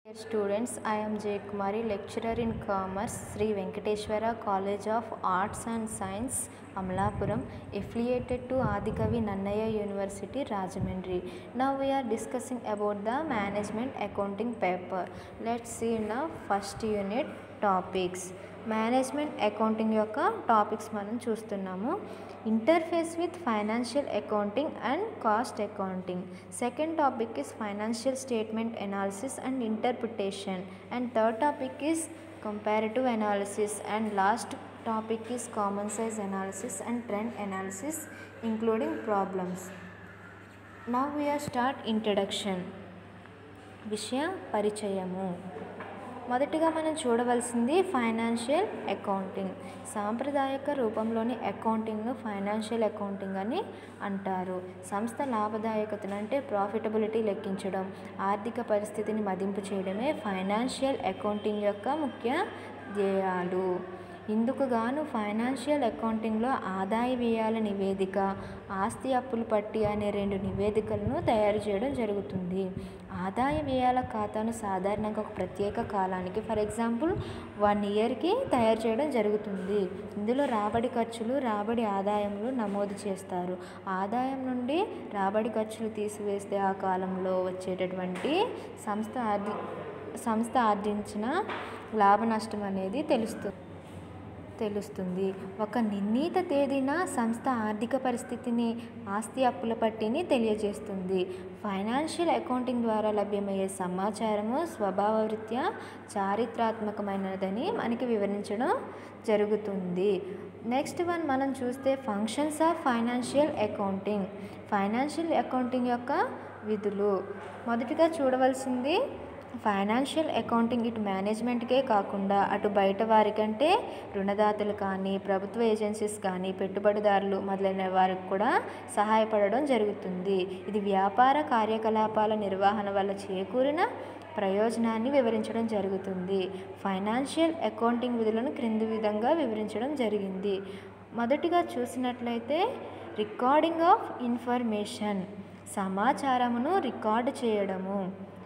Dear students, I am Jay Kumari, lecturer in Commerce, Sri Venkateshwara College of Arts and Science, Amalapuram, affiliated to Adikavi Nannaya University, Rajahmundry. Now we are discussing about the management accounting paper. Let's see now first unit topics. Management accounting యొక్క topics మనం చూస్తున్నాము interface with financial accounting and cost accounting second topic is financial statement analysis and interpretation and third topic is comparative analysis and last topic is common size analysis and trend analysis including problems now we are start introduction విషయ పరిచయము మొదటిగా మనం చూడవలసింది financial accounting సాంప్రదాయక రూపంలోని అకౌంటింగ్ను financial accounting అని అంటారు సంస్థ లాభదాయకతను అంటే ప్రాఫిటబిలిటీ లెక్కించడం ఆర్థిక పరిస్థితిని మదింపు చేయడమే ఫైనాన్షియల్ అకౌంటింగ్ యొక్క ముఖ్య ధ్యేయాలు ఇందుకు గాను ఫైనాన్షియల్ అకౌంటింగ్లో ఆదాయ వ్యయాల నివేదిక ఆస్తి అప్పులు పట్టి అనే రెండు నివేదికలను తయారు చేయడం జరుగుతుంది ఆదాయ వ్యయాల ఖాతాను సాధారణంగా ఒక ప్రత్యేక కాలానికి ఫర్ ఎగ్జాంపుల్ వన్ ఇయర్కి తయారు చేయడం జరుగుతుంది ఇందులో రాబడి ఖర్చులు రాబడి ఆదాయములు నమోదు చేస్తారు ఆదాయం నుండి రాబడి ఖర్చులు తీసివేస్తే ఆ కాలంలో వచ్చేటటువంటి సంస్థ ఆర్జి సంస్థ ఆర్జించిన లాభ నష్టం అనేది తెలుస్తుంది తెలుస్తుంది ఒక నిర్ణీత తేదీన సంస్థ ఆర్థిక పరిస్థితిని ఆస్తి అప్పుల పట్టిని తెలియజేస్తుంది ఫైనాన్షియల్ అకౌంటింగ్ ద్వారా లభ్యమయ్యే సమాచారము స్వభావరీత్యా చారిత్రాత్మకమైనదని మనకి వివరించడం జరుగుతుంది నెక్స్ట్ వన్ మనం చూస్తే functions of financial accounting financial accounting యొక్క విధులు మొదటిగా చూడవలసింది ఫైనాన్షియల్ అకౌంటింగ్ ఇటు మేనేజ్మెంట్కే కాకుండా అటు బయట వారికంటే రుణదాతలు కానీ ప్రభుత్వ ఏజెన్సీస్ కానీ పెట్టుబడిదారులు మొదలైన వారికి కూడా సహాయపడడం జరుగుతుంది ఇది వ్యాపార కార్యకలాపాల నిర్వహణ వల్ల చేకూరిన ప్రయోజనాన్ని వివరించడం జరుగుతుంది ఫైనాన్షియల్ అకౌంటింగ్ విధులను క్రింది విధంగా వివరించడం జరిగింది మొదటిగా చూసినట్లయితే రికార్డింగ్ ఆఫ్ ఇన్ఫర్మేషన్ సమాచారమును రికార్డు చేయడము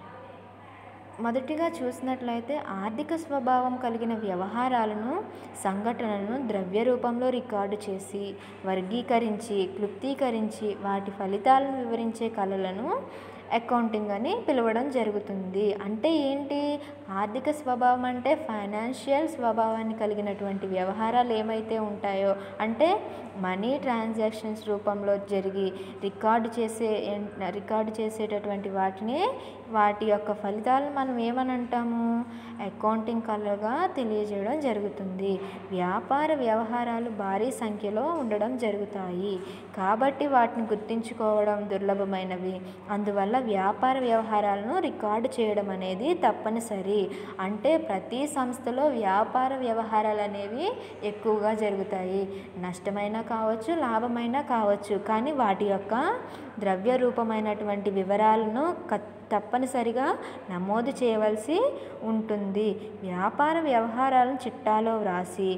మొదటిగా చూసినట్లయితే ఆర్థిక స్వభావం కలిగిన వ్యవహారాలను సంఘటనలను ద్రవ్య రూపంలో రికార్డు చేసి వర్గీకరించి క్లుప్తీకరించి వాటి ఫలితాలను వివరించే కళలను అకౌంటింగ్ అని పిలవడం జరుగుతుంది అంటే ఏంటి ఆర్థిక స్వభావం అంటే ఫైనాన్షియల్ స్వభావాన్ని కలిగినటువంటి వ్యవహారాలు ఏమైతే ఉంటాయో అంటే మనీ ట్రాన్సాక్షన్స్ రూపంలో జరిగి రికార్డు చేసే రికార్డు చేసేటటువంటి వాటిని వాటి యొక్క ఫలితాలను మనం ఏమని అంటాము అకౌంటింగ్ కళగా తెలియజేయడం జరుగుతుంది వ్యాపార వ్యవహారాలు భారీ సంఖ్యలో ఉండడం జరుగుతాయి కాబట్టి వాటిని గుర్తించుకోవడం దుర్లభమైనవి అందువల్ల వ్యాపార వ్యవహారాలను రికార్డు చేయడం అనేది తప్పనిసరి అంటే ప్రతి సంస్థలో వ్యాపార వ్యవహారాలు అనేవి ఎక్కువగా జరుగుతాయి నష్టమైనా కావచ్చు లాభమైనా కావచ్చు కానీ వాటి యొక్క ద్రవ్య రూపమైనటువంటి వివరాలను తప్పనిసరిగా నమోదు చేయవలసి ఉంటుంది వ్యాపార వ్యవహారాలను చిట్టాలో వ్రాసి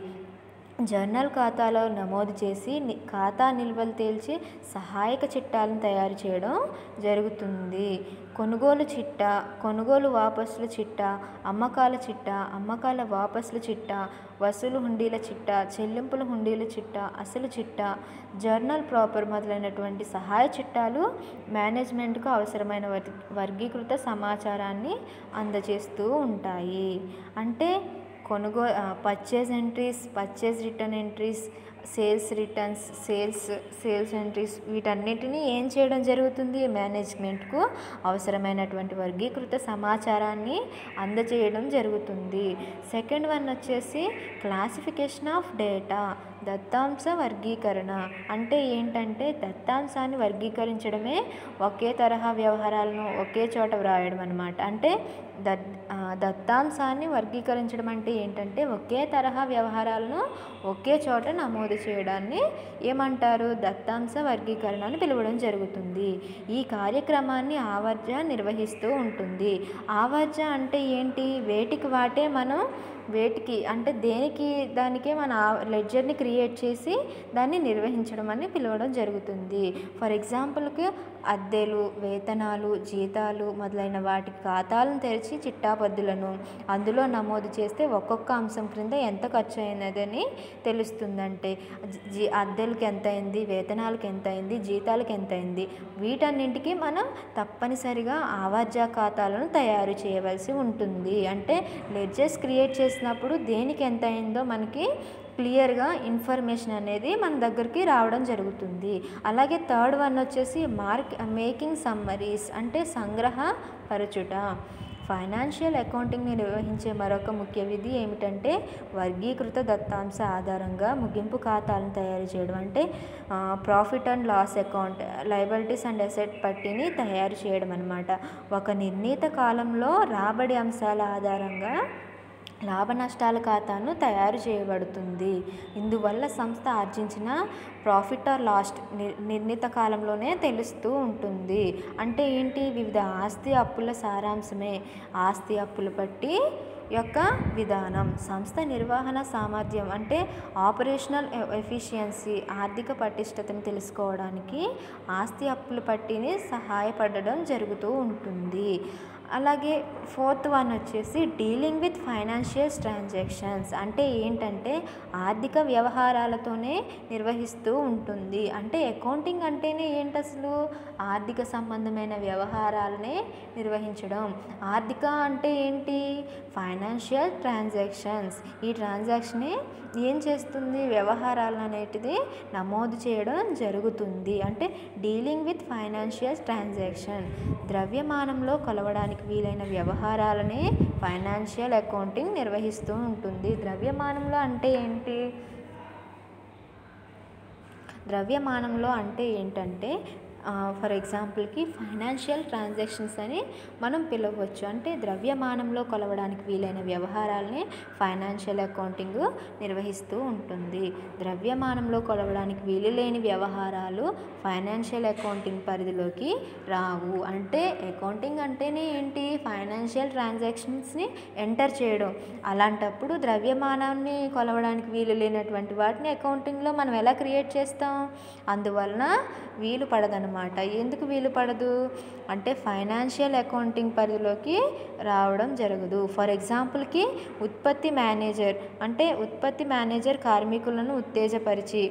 జర్నల్ ఖాతాలో నమోదు చేసి ఖాతా నిల్వలు తేల్చి సహాయక చిట్టాలను తయారు చేయడం జరుగుతుంది కొనుగోలు చిట్ట కొనుగోలు వాపసుల చిట్ట అమ్మకాల చిట్ట అమ్మకాల వాపసుల చిట్ట వసూలు హుండీల చిట్ట చెల్లింపుల హుండీల చిట్ట అసలు చిట్ట జర్నల్ ప్రాపర్ మొదలైనటువంటి సహాయ చిట్టాలు మేనేజ్మెంట్కు అవసరమైన వర్గీకృత సమాచారాన్ని అందజేస్తూ ఉంటాయి అంటే కొనుగో purchase entries purchase return entries sales returns sales sales entries వీటన్నిటిని ఏం చేయడం జరుగుతుంది మేనేజ్మెంట్కు అవసరమైనటువంటి వర్గీకృత సమాచారాన్ని అందజేయడం జరుగుతుంది సెకండ్ వన్ వచ్చేసి క్లాసిఫికేషన్ ఆఫ్ డేటా దత్తాంశ వర్గీకరణ అంటే ఏంటంటే దత్తాంశాన్ని వర్గీకరించడమే ఒకే తరహా వ్యవహారాలను ఒకే చోట వ్రాయడం అనమాట అంటే దత్ దత్తాంశాన్ని వర్గీకరించడం అంటే ఏంటంటే ఒకే తరహా వ్యవహారాలను ఒకే చోట నమోదు చేయడాన్ని ఏమంటారు దత్తాంశ వర్గీకరణ అని పిలవడం జరుగుతుంది ఈ కార్యక్రమాన్ని ఆవర్జ నిర్వహిస్తూ ఉంటుంది ఆవర్జ అంటే ఏంటి వేటికి వాటే మనం వేటికి అంటే దేనికి దానికే మన లెడ్జర్ని క్రియేట్ చేసి దాన్ని నిర్వహించడం అని పిలవడం జరుగుతుంది ఫర్ ఎగ్జాంపుల్కి అద్దెలు వేతనాలు జీతాలు మొదలైన వాటి ఖాతాలను తెరిచి చిట్టాపద్దులను అందులో నమోదు చేస్తే ఒక్కొక్క అంశం క్రింద ఎంత ఖర్చు అయినదని తెలుస్తుందంటే జీ అద్దెలకి ఎంత అయింది వేతనాలకు ఎంత అయింది జీతాలకు ఎంత అయింది వీటన్నింటికి మనం తప్పనిసరిగా ఆవాజ్య ఖాతాలను తయారు చేయవలసి ఉంటుంది అంటే లెడ్జెస్ క్రియేట్ చేసినప్పుడు దేనికి ఎంత అయిందో మనకి క్లియర్గా ఇన్ఫర్మేషన్ అనేది మన దగ్గరికి రావడం జరుగుతుంది అలాగే థర్డ్ వన్ వచ్చేసి మార్క్ మేకింగ్ సమ్మరీస్ అంటే సంగ్రహ పరచుట ఫైనాన్షియల్ అకౌంటింగ్ని నిర్వహించే మరొక ముఖ్య విధి ఏమిటంటే వర్గీకృత దత్తాంశ ఆధారంగా ముగింపు ఖాతాలను తయారు చేయడం అంటే profit and loss account liabilities and asset పట్టిని తయారు చేయడం అనమాట ఒక నిర్ణీత కాలంలో రాబడి అంశాల ఆధారంగా లాభ నష్టాల ఖాతాను తయారు చేయబడుతుంది ఇందువల్ల సంస్థ ఆర్జించిన ప్రాఫిట్ ఆర్ లాస్ట్ నిర్ణీత కాలంలోనే తెలుస్తూ ఉంటుంది అంటే ఏంటి వివిధ ఆస్తి అప్పుల సారాంశమే ఆస్తి అప్పులు బట్టి యొక్క విధానం సంస్థ నిర్వహణ సామర్థ్యం అంటే ఆపరేషనల్ ఎఫిషియన్సీ ఆర్థిక పటిష్టతను తెలుసుకోవడానికి ఆస్తి అప్పుల పట్టిని సహాయపడడం జరుగుతూ ఉంటుంది అలాగే ఫోర్త్ వన్ వచ్చేసి డీలింగ్ విత్ ఫైనాన్షియల్ ట్రాన్సాక్షన్స్ అంటే ఏంటంటే ఆర్థిక వ్యవహారాలతోనే నిర్వహిస్తూ ఉంటుంది అంటే అకౌంటింగ్ అంటేనే ఏంటి అసలు ఆర్థిక సంబంధమైన వ్యవహారాలనే నిర్వహించడం ఆర్థిక అంటే ఏంటి ఫైనాన్షియల్ ట్రాన్సాక్షన్స్ ఈ ట్రాన్సాక్షనే ఏం చేస్తుంది వ్యవహారాలు అనేటిది నమోదు చేయడం జరుగుతుంది అంటే డీలింగ్ విత్ ఫైనాన్షియల్ ట్రాన్సాక్షన్ ద్రవ్యమానంలో కొలవడానికి వీలైన వ్యవహారాలనే ఫైనాన్షియల్ అకౌంటింగ్ నిర్వహిస్తూ ఉంటుంది ద్రవ్యమానంలో అంటే ఏంటి ద్రవ్యమానంలో అంటే ఏంటంటే ఫర్ ఎగ్జాంపుల్కి ఫైనాన్షియల్ ట్రాన్సాక్షన్స్ అని మనం పిలవచ్చు అంటే ద్రవ్యమానంలో కొలవడానికి వీలైన వ్యవహారాలని ఫైనాన్షియల్ అకౌంటింగ్ నిర్వహిస్తూ ఉంటుంది ద్రవ్యమానంలో కొలవడానికి వీలు లేని వ్యవహారాలు ఫైనాన్షియల్ అకౌంటింగ్ పరిధిలోకి రావు అంటే అకౌంటింగ్ అంటేనే ఏంటి ఫైనాన్షియల్ ట్రాన్సాక్షన్స్ని ఎంటర్ చేయడం అలాంటప్పుడు ద్రవ్యమానాన్ని కొలవడానికి వీలు లేనటువంటి వాటిని అకౌంటింగ్లో మనం ఎలా క్రియేట్ చేస్తాం అందువలన వీలు పడదనమాట ఎందుకు వీలు పడదు అంటే ఫైనాన్షియల్ అకౌంటింగ్ పరిధిలోకి రావడం జరగదు ఫర్ ఎగ్జాంపుల్కి ఉత్పత్తి మేనేజర్ అంటే ఉత్పత్తి మేనేజర్ కార్మికులను ఉత్తేజపరిచి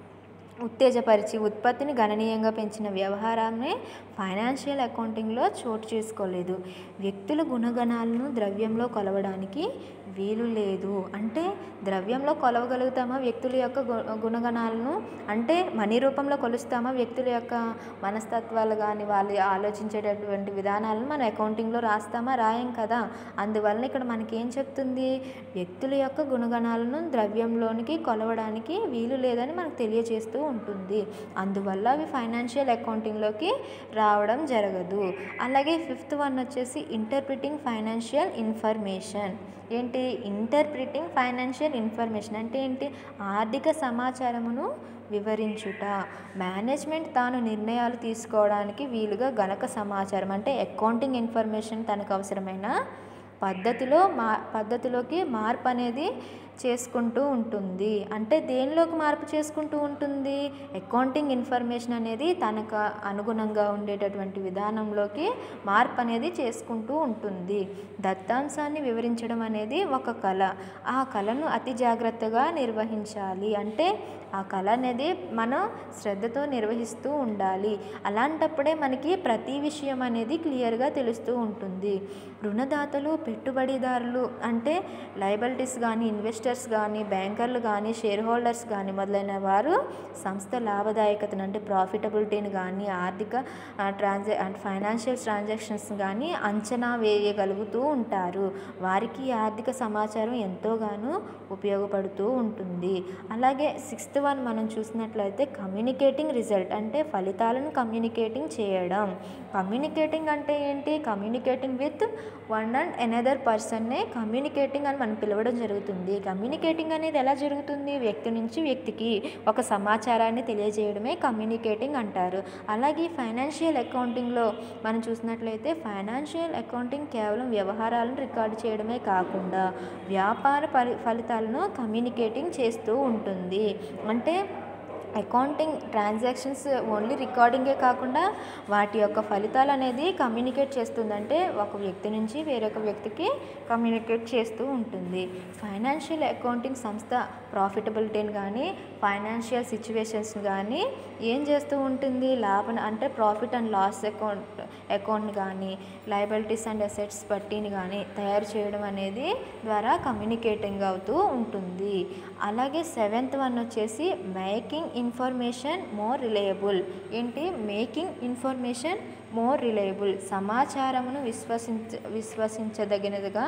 ఉత్తేజపరిచి ఉత్పత్తిని గణనీయంగా పెంచిన వ్యవహారాన్ని ఫైనాన్షియల్ అకౌంటింగ్లో చోటు చేసుకోలేదు వ్యక్తుల గుణగణాలను ద్రవ్యంలో కొలవడానికి వీలు లేదు అంటే ద్రవ్యంలో కొలవగలుగుతామా వ్యక్తుల యొక్క గు- గుణగణాలను అంటే మనీ రూపంలో కొలుస్తామా వ్యక్తుల యొక్క మనస్తత్వాలు కానీ వాళ్ళు ఆలోచించేటటువంటి విధానాలను మన అకౌంటింగ్లో రాస్తామా రాయం కదా అందువలన ఇక్కడ మనకి ఏం చెప్తుంది వ్యక్తుల యొక్క గుణగణాలను ద్రవ్యంలోనికి కొలవడానికి వీలు లేదని మనకు తెలియజేస్తూ ఉంటుంది అందువల్ల అవి ఫైనాన్షియల్ అకౌంటింగ్లోకి రావడం జరగదు అలాగే ఫిఫ్త్ వన్ వచ్చేసి ఇంటర్ప్రిటింగ్ ఫైనాన్షియల్ ఇన్ఫర్మేషన్ ఏంటి ఇంటర్ప్రిటింగ్ ఫైనాన్షియల్ ఇన్ఫర్మేషన్ అంటే ఏంటి ఆర్థిక సమాచారమును వివరించుట మేనేజ్మెంట్ తాను నిర్ణయాలు తీసుకోవడానికి వీలుగా గణక సమాచారం అంటే అకౌంటింగ్ ఇన్ఫర్మేషన్ తనకు అవసరమైన పద్ధతిలో మా పద్ధతిలోకి మార్పు అనేది చేసుకుంటూ ఉంటుంది అంటే దేనిలోకి మార్పు చేసుకుంటూ ఉంటుంది అకౌంటింగ్ ఇన్ఫర్మేషన్ అనేది తనకు అనుగుణంగా ఉండేటటువంటి విధానంలోకి మార్పు అనేది చేసుకుంటూ ఉంటుంది దత్తాంశాన్ని వివరించడం అనేది ఒక కళ ఆ కళను అతి జాగ్రత్తగా నిర్వహించాలి అంటే ఆ కళ అనేది మనం శ్రద్ధతో నిర్వహిస్తూ ఉండాలి అలాంటప్పుడే మనకి ప్రతి విషయం అనేది క్లియర్గా తెలుస్తూ ఉంటుంది రుణదాతలు పెట్టుబడిదారులు అంటే లైబిలిటీస్ కానీ ఇన్వెస్టర్స్ కానీ బ్యాంకర్లు కానీ షేర్ హోల్డర్స్ కానీ మొదలైన వారు సంస్థ లాభదాయకతను అంటే ప్రాఫిటబిలిటీని కానీ ఆర్థిక ట్రాన్సా అండ్ ఫైనాన్షియల్ ట్రాన్సాక్షన్స్ కానీ అంచనా వేయగలుగుతూ ఉంటారు వారికి ఈ ఆర్థిక సమాచారం ఎంతోగానో ఉపయోగపడుతూ ఉంటుంది అలాగే సిక్స్త్ వన్ మనం చూసినట్లయితే కమ్యూనికేటింగ్ రిజల్ట్ అంటే ఫలితాలను కమ్యూనికేటింగ్ చేయడం కమ్యూనికేటింగ్ అంటే ఏంటి communicating with one and another పర్సన్నే కమ్యూనికేటింగ్ అని మనం పిలవడం జరుగుతుంది కమ్యూనికేటింగ్ అనేది ఎలా జరుగుతుంది వ్యక్తి నుంచి వ్యక్తికి ఒక సమాచారాన్ని తెలియజేయడమే కమ్యూనికేటింగ్ అంటారు అలాగే ఫైనాన్షియల్ అకౌంటింగ్లో మనం చూసినట్లయితే ఫైనాన్షియల్ అకౌంటింగ్ కేవలం వ్యవహారాలను రికార్డు చేయడమే కాకుండా వ్యాపార పరి ఫలితాలను కమ్యూనికేటింగ్ చేస్తూ ఉంటుంది అంటే అకౌంటింగ్ ట్రాన్సాక్షన్స్ ఓన్లీ రికార్డింగే కాకుండా వాటి యొక్క ఫలితాలు అనేది కమ్యూనికేట్ చేస్తుందంటే ఒక వ్యక్తి నుంచి వేరొక వ్యక్తికి కమ్యూనికేట్ చేస్తూ ఉంటుంది ఫైనాన్షియల్ అకౌంటింగ్ సంస్థ ప్రాఫిటబిలిటీని కానీ ఫైనాన్షియల్ సిచ్యువేషన్స్ కానీ ఏం చేస్తూ ఉంటుంది లాభం అంటే profit and loss account account కానీ లయబిలిటీస్ అండ్ అసెట్స్ పట్టిని కానీ తయారు చేయడం అనేది ద్వారా కమ్యూనికేటింగ్ అవుతూ ఉంటుంది అలాగే సెవెంత్ వన్ వచ్చేసి మేకింగ్ ఇన్ఫర్మేషన్ మోర్ రిలయబుల్ ఏంటి మేకింగ్ ఇన్ఫర్మేషన్ మోర్ రిలయబుల్ సమాచారమును విశ్వసించ విశ్వసించదగినదిగా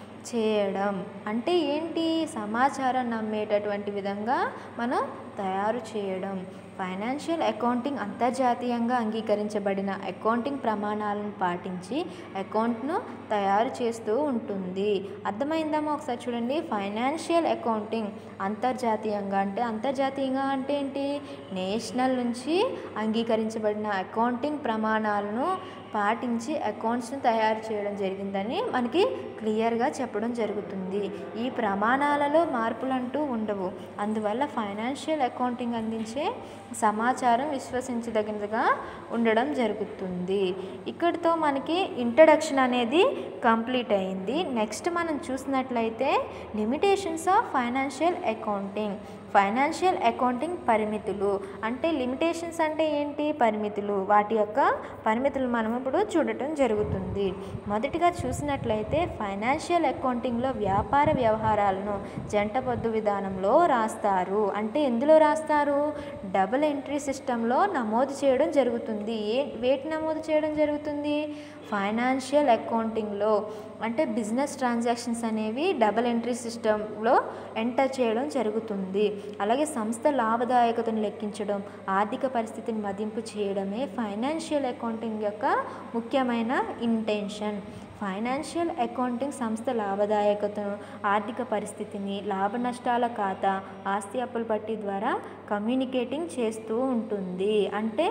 చేయడం అంటే ఏంటి సమాచారం నమ్మేటటువంటి విధంగా మనం తయారు చేయడం ఫైనాన్షియల్ అకౌంటింగ్ అంతర్జాతీయంగా అంగీకరించబడిన అకౌంటింగ్ ప్రమాణాలను పాటించి అకౌంట్ను తయారు చేస్తూ ఉంటుంది అర్థమైందమ్మా ఒకసారి చూడండి ఫైనాన్షియల్ అకౌంటింగ్ అంతర్జాతీయంగా అంటే అంతర్జాతీయంగా అంటే ఏంటి నేషనల్ నుంచి అంగీకరించబడిన అకౌంటింగ్ ప్రమాణాలను పాటించి అకౌంట్స్ని తయారు చేయడం జరిగిందని మనకి క్లియర్గా చెప్పడం జరుగుతుంది ఈ ప్రమాణాలలో మార్పులు అంటూ ఉండవు అందువల్ల ఫైనాన్షియల్ అకౌంటింగ్ అందించే సమాచారం విశ్వసించదగినదిగా ఉండడం జరుగుతుంది ఇక్కడితో మనకి ఇంట్రడక్షన్ అనేది కంప్లీట్ అయింది నెక్స్ట్ మనం చూసినట్లయితే limitations of financial accounting financial accounting పరిమితులు అంటే లిమిటేషన్స్ అంటే ఏంటి పరిమితులు వాటి యొక్క పరిమితులు మనం ఇప్పుడు చూడటం జరుగుతుంది మొదటిగా చూసినట్లయితే ఫైనాన్షియల్ అకౌంటింగ్లో వ్యాపార వ్యవహారాలను జంట పొద్దు విధానంలో రాస్తారు అంటే ఎందులో రాస్తారు డబుల్ ఎంట్రీ సిస్టంలో నమోదు చేయడం జరుగుతుంది ఏ వేటి నమోదు చేయడం జరుగుతుంది ఫైనాన్షియల్ అకౌంటింగ్లో అంటే బిజినెస్ ట్రాన్సాక్షన్స్ అనేవి డబుల్ ఎంట్రీ సిస్టంలో ఎంటర్ చేయడం జరుగుతుంది అలాగే సంస్థ లాభదాయకతను లెక్కించడం ఆర్థిక పరిస్థితిని మదింపు చేయడమే ఫైనాన్షియల్ అకౌంటింగ్ యొక్క ముఖ్యమైన ఇంటెన్షన్ ఫైనాన్షియల్ అకౌంటింగ్ సంస్థ లాభదాయకతను ఆర్థిక పరిస్థితిని లాభ నష్టాల ఖాతా ఆస్తి అప్పుల పట్టి ద్వారా కమ్యూనికేటింగ్ చేస్తూ ఉంటుంది అంటే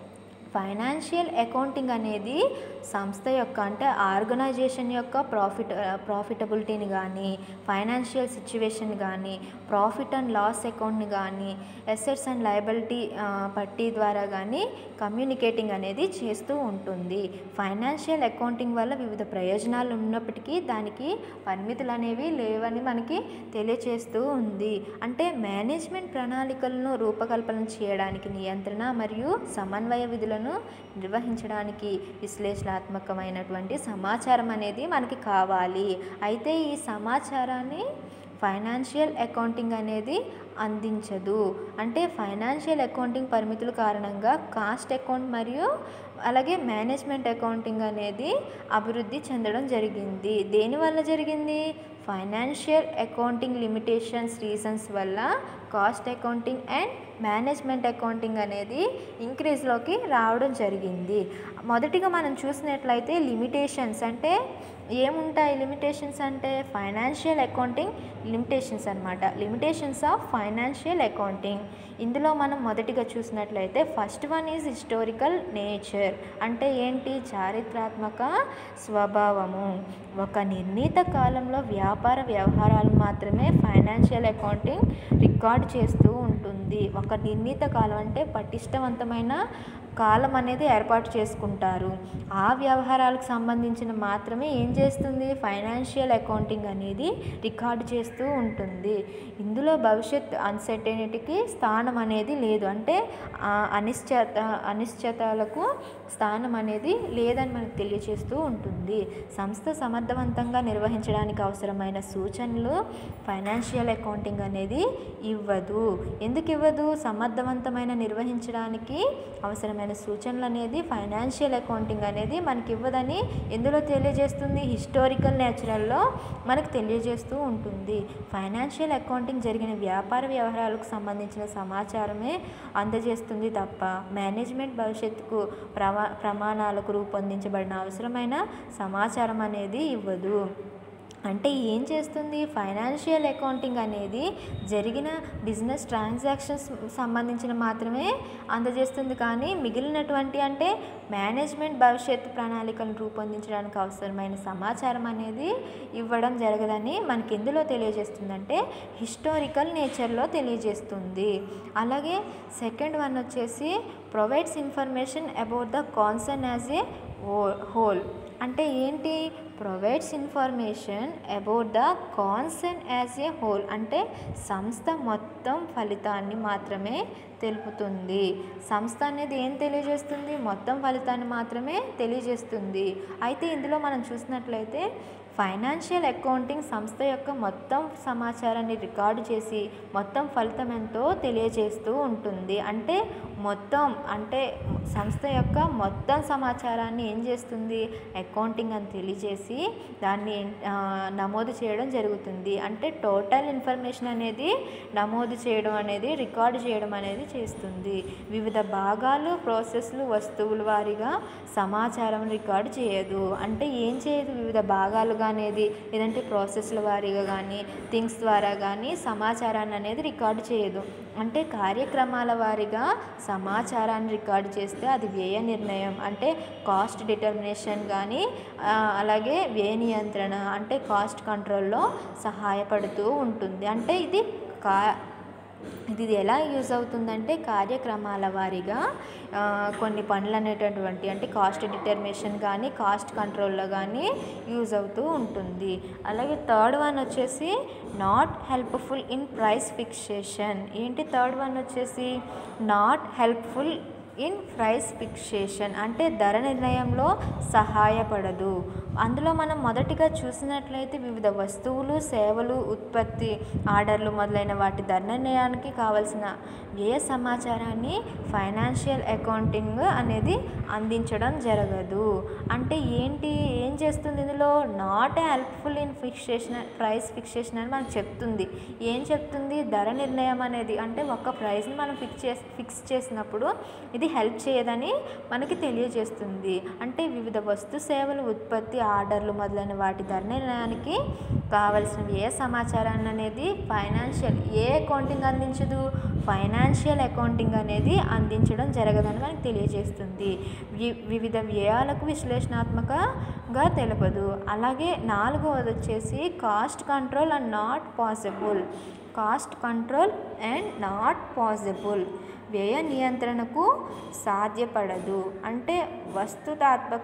ఫైనాన్షియల్ అకౌంటింగ్ అనేది సంస్థ యొక్క అంటే ఆర్గనైజేషన్ యొక్క ప్రాఫిట్ ప్రాఫిటబిలిటీని కానీ ఫైనాన్షియల్ సిచ్యువేషన్ కానీ ప్రాఫిట్ అండ్ లాస్ అకౌంట్ని కానీ ఎసెట్స్ అండ్ లయబిలిటీ పట్టీ ద్వారా కానీ కమ్యూనికేటింగ్ అనేది చేస్తూ ఉంటుంది ఫైనాన్షియల్ అకౌంటింగ్ వల్ల వివిధ ప్రయోజనాలు ఉన్నప్పటికీ దానికి పరిమితులు అనేవి లేవని మనకి తెలియచేస్తూ ఉంది అంటే మేనేజ్మెంట్ ప్రణాళికలను రూపకల్పన చేయడానికి నియంత్రణ మరియు సమన్వయ విధులను నిర్వహించడానికి విశ్లేషణాత్మకమైనటువంటి సమాచారం అనేది మనకి కావాలి అయితే ఈ సమాచారాన్ని ఫైనాన్షియల్ అకౌంటింగ్ అనేది అందించదు అంటే ఫైనాన్షియల్ అకౌంటింగ్ పరిమితుల కారణంగా కాస్ట్ అకౌంట్ మరియు అలాగే మేనేజ్మెంట్ అకౌంటింగ్ అనేది అభివృద్ధి చెందడం జరిగింది దేనివల్ల జరిగింది ఫైనాన్షియల్ అకౌంటింగ్ లిమిటేషన్స్ రీజన్స్ వల్ల cost accounting and management accounting అనేది ఇంక్రీజ్లోకి రావడం జరిగింది మొదటిగా మనం చూసినట్లయితే లిమిటేషన్స్ అంటే ఏముంటాయి లిమిటేషన్స్ అంటే ఫైనాన్షియల్ అకౌంటింగ్ లిమిటేషన్స్ అనమాట లిమిటేషన్స్ ఆఫ్ ఫైనాన్షియల్ అకౌంటింగ్ ఇందులో మనం మొదటిగా చూసినట్లయితే first one is historical nature అంటే ఏంటి చారిత్రాత్మక స్వభావము ఒక నిర్ణీత కాలంలో వ్యాపార వ్యవహారాలు మాత్రమే ఫైనాన్షియల్ అకౌంటింగ్ రికార్డ్ చేస్తూ ఉంటుంది ఒక నిర్ణీత కాలం అంటే పటిష్టవంతమైన కాలం అనేది ఏర్పాటు చేసుకుంటారు ఆ వ్యవహారాలకు సంబంధించిన మాత్రమే ఏం చేస్తుంది ఫైనాన్షియల్ అకౌంటింగ్ అనేది రికార్డు చేస్తూ ఉంటుంది ఇందులో భవిష్యత్ అన్సర్టెనిటీకి స్థానం అనేది లేదు అంటే ఆ అనిశ్చత అనిశ్చితాలకు స్థానం అనేది లేదని మనకు తెలియజేస్తూ ఉంటుంది సంస్థ సమర్థవంతంగా నిర్వహించడానికి అవసరమైన సూచనలు ఫైనాన్షియల్ అకౌంటింగ్ అనేది ఇవ్వదు ఎందుకు ఇవ్వదు సమర్థవంతమైన నిర్వహించడానికి అవసరమైన సూచనలు అనేది ఫైనాన్షియల్ అకౌంటింగ్ అనేది మనకి ఇవ్వదని ఎందులో తెలియజేస్తుంది హిస్టారికల్ నేచురల్లో మనకు తెలియజేస్తూ ఉంటుంది ఫైనాన్షియల్ అకౌంటింగ్ జరిగిన వ్యాపార వ్యవహారాలకు సంబంధించిన సమాచారమే అందజేస్తుంది తప్ప మేనేజ్మెంట్ భవిష్యత్తుకు ప్రమా ప్రమాణాలకు రూపొందించబడిన అవసరమైన సమాచారం అనేది ఇవ్వదు అంటే ఏం చేస్తుంది ఫైనాన్షియల్ అకౌంటింగ్ అనేది జరిగిన బిజినెస్ ట్రాన్సాక్షన్స్ సంబంధించిన మాత్రమే అందజేస్తుంది కానీ మిగిలినటువంటి అంటే మేనేజ్మెంట్ భవిష్యత్తు ప్రణాళికలను రూపొందించడానికి అవసరమైన సమాచారం అనేది ఇవ్వడం జరగదని మనకి ఎందులో తెలియజేస్తుందంటే హిస్టారికల్ నేచర్లో తెలియజేస్తుంది అలాగే సెకండ్ వన్ వచ్చేసి provides information about the concern as a whole అంటే ఏంటి provides information about the concern as a whole అంటే సంస్థ మొత్తం ఫలితాన్ని మాత్రమే తెలుపుతుంది సంస్థ అనేది ఏం తెలియజేస్తుంది మొత్తం ఫలితాన్ని మాత్రమే తెలియజేస్తుంది అయితే ఇందులో మనం చూసినట్లయితే ఫైనాన్షియల్ అకౌంటింగ్ సంస్థ యొక్క మొత్తం సమాచారాన్ని రికార్డు చేసి మొత్తం ఫలితం ఎంతో తెలియజేస్తూ ఉంటుంది అంటే మొత్తం అంటే సంస్థ యొక్క మొత్తం సమాచారాన్ని ఏం చేస్తుంది అకౌంటింగ్ అని తెలియజేసి దాన్ని ఆ, నమోదు చేయడం జరుగుతుంది అంటే టోటల్ ఇన్ఫర్మేషన్ అనేది నమోదు చేయడం అనేది రికార్డు చేయడం అనేది చేస్తుంది వివిధ భాగాలు ప్రాసెస్లు వస్తువుల వారీగా సమాచారం రికార్డు చేయదు అంటే ఏం చేయదు వివిధ భాగాలుగా అనేది లేదంటే ప్రాసెస్ల వారీగా కానీ థింగ్స్ ద్వారా కానీ సమాచారాన్ని అనేది రికార్డు చేయదు అంటే కార్యక్రమాల వారీగా సమాచారాన్ని రికార్డు చేస్తే అది వ్యయ నిర్ణయం అంటే కాస్ట్ డిటర్మినేషన్ కానీ ఆ, అలాగే వ్యయ నియంత్రణ అంటే కాస్ట్ కంట్రోల్లో సహాయపడుతూ ఉంటుంది అంటే ఇది కా ఇది ఎలా యూజ్ అవుతుందంటే కార్యక్రమాల వారీగా ఆ, కొన్ని పనులు అనేటటువంటి అంటే కాస్ట్ డిటర్మినేషన్ కానీ కాస్ట్ కంట్రోల్లో కానీ యూజ్ అవుతూ ఉంటుంది అలాగే థర్డ్ వన్ వచ్చేసి not helpful in price fixation ఏంటి థర్డ్ వన్ వచ్చేసి not helpful in price fixation అంటే ధర నిర్ణయంలో సహాయపడదు అందులో మనం మొదటిగా చూసినట్లయితే వివిధ వస్తువులు సేవలు ఉత్పత్తి ఆర్డర్లు మొదలైన వాటి ధర నిర్ణయానికి కావలసిన వ్యయ సమాచారాన్ని ఫైనాన్షియల్ అకౌంటింగ్ అనేది అందించడం జరగదు అంటే ఏంటి ఏం చేస్తుంది ఇందులో not helpful in fixation price fixation అని మనకు చెప్తుంది ఏం చెప్తుంది ధర నిర్ణయం అనేది అంటే ఒక ప్రైస్ని మనం ఫిక్స్ చేసి ఫిక్స్ చేసినప్పుడు ఇది హెల్ప్ చేయదని మనకి తెలియజేస్తుంది అంటే వివిధ వస్తు సేవలు ఉత్పత్తి ఆర్డర్లు మొదలైన వాటి ధర నిర్ణయానికి కావలసిన ఏ సమాచారాన్ని అనేది ఫైనాన్షియల్ ఏ అకౌంటింగ్ అందించదు ఫైనాన్షియల్ అకౌంటింగ్ అనేది అందించడం జరగదని మనకు తెలియజేస్తుంది వి- వివిధ వ్యయాలకు విశ్లేషణాత్మకంగా తెలుపదు అలాగే నాలుగవది వచ్చేసి cost control and not possible cost control and not possible వ్యయ నియంత్రణకు సాధ్యపడదు అంటే వస్తుతాత్మక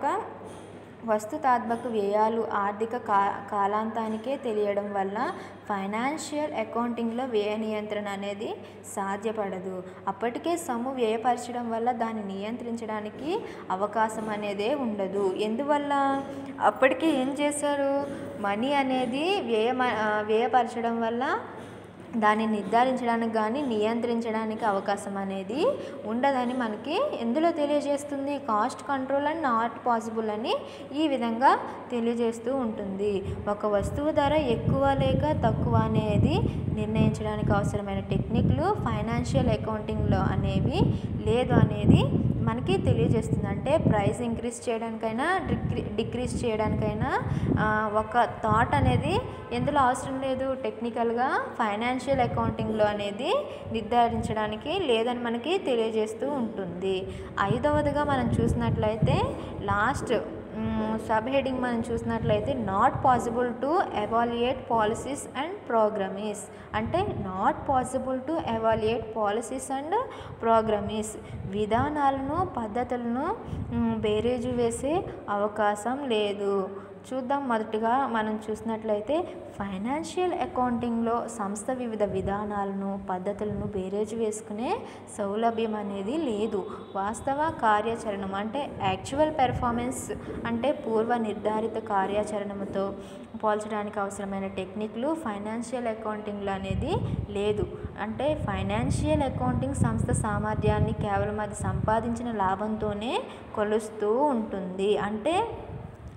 వస్తుతాత్మక వ్యయాలు ఆర్థిక కా కాలాంతానికే తెలియడం వల్ల ఫైనాన్షియల్ అకౌంటింగ్లో వ్యయ నియంత్రణ అనేది సాధ్యపడదు అప్పటికే సొమ్ము వ్యయపరచడం వల్ల దాన్ని నియంత్రించడానికి అవకాశం అనేదే ఉండదు ఎందువల్ల అప్పటికే ఏం చేశారు మనీ అనేది వ్యయ వ్యయపరచడం వల్ల దాన్ని నిర్ధారించడానికి కానీ నియంత్రించడానికి అవకాశం అనేది ఉండదని మనకి ఎందులో తెలియజేస్తుంది cost control and not possible అని ఈ విధంగా తెలియజేస్తూ ఉంటుంది ఒక వస్తువు ధర ఎక్కువ లేక తక్కువ అనేది నిర్ణయించడానికి అవసరమైన టెక్నిక్లు ఫైనాన్షియల్ అకౌంటింగ్లో అనేవి లేదు అనేది మనకి తెలియజేస్తుంది అంటే ప్రైస్ ఇంక్రీజ్ చేయడానికైనా డిక్రీ డిక్రీజ్ చేయడానికైనా ఆ, ఒక థాట్ అనేది ఎందులో అవసరం లేదు టెక్నికల్గా ఫైనాన్షియల్ అకౌంటింగ్లో అనేది నిర్ధారించడానికి లేదని మనకి తెలియజేస్తూ ఉంటుంది ఐదవదిగా మనం చూసినట్లయితే లాస్ట్ సబ్ హెడింగ్ మనం చూసినట్లయితే not possible to evaluate policies and programmes అంటే not possible to evaluate policies and programmes విధానాలను పద్ధతులను మ్, బేరేజు వేసే అవకాశం లేదు చూద్దాం మొదటిగా మనం చూసినట్లయితే ఫైనాన్షియల్ అకౌంటింగ్లో సంస్థ వివిధ విధానాలను పద్ధతులను బేరేజు వేసుకునే సౌలభ్యం అనేది లేదు వాస్తవ కార్యాచరణం అంటే యాక్చువల్ పెర్ఫార్మెన్స్ అంటే పూర్వ నిర్ధారిత కార్యాచరణతో పోల్చడానికి అవసరమైన టెక్నిక్లు ఫైనాన్షియల్ అకౌంటింగ్లో అనేది లేదు అంటే ఫైనాన్షియల్ అకౌంటింగ్ సంస్థ సామర్థ్యాన్ని కేవలం అది సంపాదించిన లాభంతోనే కొలుస్తూ ఉంటుంది అంటే